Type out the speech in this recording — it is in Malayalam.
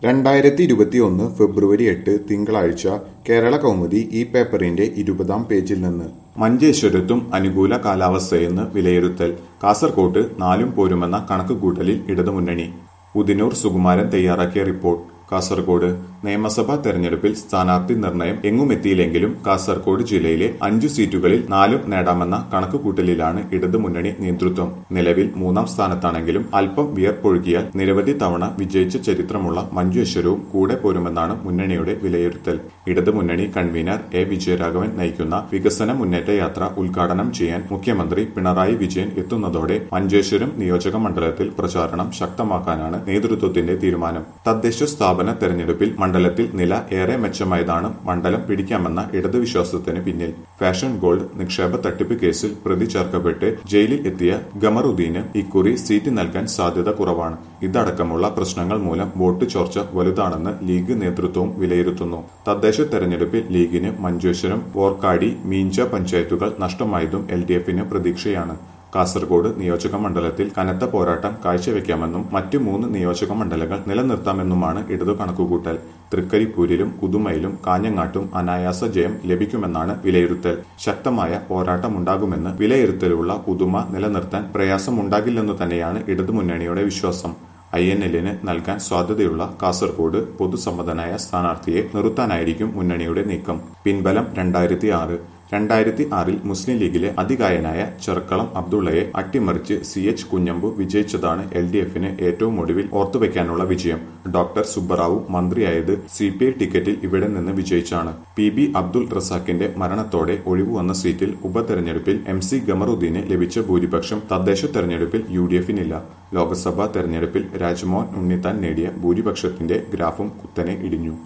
രണ്ടായിരത്തി ഇരുപത്തിയൊന്ന് ഫെബ്രുവരി എട്ട് തിങ്കളാഴ്ച കേരള കൗമുദി ഈ പേപ്പറിന്റെ ഇരുപതാം പേജിൽ നിന്ന് മഞ്ചേശ്വരത്തും അനുകൂല കാലാവസ്ഥയെന്ന് വിലയിരുത്തൽ കാസർകോട്ട് നാലും പോരുമെന്ന കണക്കുകൂട്ടലിൽ ഇടതുമുന്നണി ഉദിനൂർ സുകുമാരൻ തയ്യാറാക്കിയ റിപ്പോർട്ട് കാസർഗോഡ് നിയമസഭാ തെരഞ്ഞെടുപ്പിൽ സ്ഥാനാർത്ഥി നിർണയം എങ്ങുമെത്തിയില്ലെങ്കിലും കാസർഗോഡ് ജില്ലയിലെ അഞ്ചു സീറ്റുകളിൽ നാലും നേടാമെന്ന കണക്കുകൂട്ടലിലാണ് ഇടതുമുന്നണി നേതൃത്വം നിലവിൽ മൂന്നാം സ്ഥാനത്താണെങ്കിലും അല്പം വിയർപ്പൊഴുകിയാൽ നിരവധി തവണ വിജയിച്ച ചരിത്രമുള്ള മഞ്ചേശ്വരവും കൂടെ പോരുമെന്നാണ് മുന്നണിയുടെ വിലയിരുത്തൽ ഇടതുമുന്നണി കൺവീനർ എ വിജയരാഘവൻ നയിക്കുന്ന വികസന മുന്നേറ്റ യാത്ര ഉദ്ഘാടനം ചെയ്യാൻ മുഖ്യമന്ത്രി പിണറായി വിജയൻ എത്തുന്നതോടെ മഞ്ചേശ്വരം നിയോജക മണ്ഡലത്തിൽ പ്രചാരണം ശക്തമാക്കാനാണ് നേതൃത്വത്തിന്റെ തീരുമാനം തദ്ദേശ സ്ഥാപന തെരഞ്ഞെടുപ്പിൽ മണ്ഡലത്തിൽ നില ഏറെ മെച്ചമായതാണ് മണ്ഡലം പിടിക്കാമെന്ന ഇടതു വിശ്വാസത്തിന് പിന്നിൽ ഫാഷൻ ഗോൾഡ് നിക്ഷേപ തട്ടിപ്പ് കേസിൽ പ്രതി ചേർക്കപ്പെട്ട് ജയിലിൽ എത്തിയ ഗമറുദ്ദീന് ഇക്കുറി സീറ്റ് നൽകാൻ സാധ്യത കുറവാണ് ഇതടക്കമുള്ള പ്രശ്നങ്ങൾ മൂലം വോട്ട് ചോർച്ച വലുതാണെന്ന് ലീഗ് നേതൃത്വവും വിലയിരുത്തുന്നു തദ്ദേശ തെരഞ്ഞെടുപ്പിൽ ലീഗിന് മഞ്ചേശ്വരം വോർക്കാടി മീഞ്ച പഞ്ചായത്തുകൾ നഷ്ടമായതും എൽ ഡി എഫിന് പ്രതീക്ഷയാണ് കാസർഗോഡ് നിയോജക മണ്ഡലത്തിൽ കനത്ത പോരാട്ടം കാഴ്ചവെക്കാമെന്നും മറ്റു മൂന്ന് നിയോജക മണ്ഡലങ്ങൾ നിലനിർത്താമെന്നുമാണ് ഇടതു കണക്കുകൂട്ടൽ തൃക്കരിപ്പൂരിലും കുതുമയിലും കാഞ്ഞങ്ങാട്ടും അനായാസ ജയം ലഭിക്കുമെന്നാണ് വിലയിരുത്തൽ ശക്തമായ പോരാട്ടമുണ്ടാകുമെന്ന് വിലയിരുത്തലുള്ള പുതുമ നിലനിർത്താൻ പ്രയാസമുണ്ടാകില്ലെന്നു തന്നെയാണ് ഇടതുമുന്നണിയുടെ വിശ്വാസം ഐ എൻ എല്ലിന് നൽകാൻ സാധ്യതയുള്ള കാസർഗോഡ് പൊതുസമ്മതനായ സ്ഥാനാർത്ഥിയെ നിർത്താനായിരിക്കും മുന്നണിയുടെ നീക്കം പിൻബലം രണ്ടായിരത്തി ആറ് രണ്ടായിരത്തി ആറിൽ മുസ്ലിം ലീഗിലെ അതികായനായ ചെറുക്കളം അബ്ദുള്ളയെ അട്ടിമറിച്ച് സി എച്ച് കുഞ്ഞമ്പു വിജയിച്ചതാണ് എൽ ഡി എഫിന് ഏറ്റവും ഒടുവിൽ ഓർത്തുവെക്കാനുള്ള വിജയം ഡോക്ടർ സുബ്ബറാവു മന്ത്രിയായത് സി പി ഐ ടിക്കറ്റിൽ ഇവിടെ നിന്ന് വിജയിച്ചാണ് പി ബി അബ്ദുൾ റസാഖിന്റെ മരണത്തോടെ ഒഴിവു വന്ന സീറ്റിൽ ഉപതെരഞ്ഞെടുപ്പിൽ എം സി ഗമറുദ്ദീന് ലഭിച്ച ഭൂരിപക്ഷം തദ്ദേശ തെരഞ്ഞെടുപ്പിൽ യു ഡി എഫിനില്ല ലോക്സഭാ തെരഞ്ഞെടുപ്പിൽ രാജ്മോഹൻ ഉണ്ണിത്താൻ നേടിയ ഭൂരിപക്ഷത്തിന്റെ ഗ്രാഫും കുത്തനെ ഇടിഞ്ഞു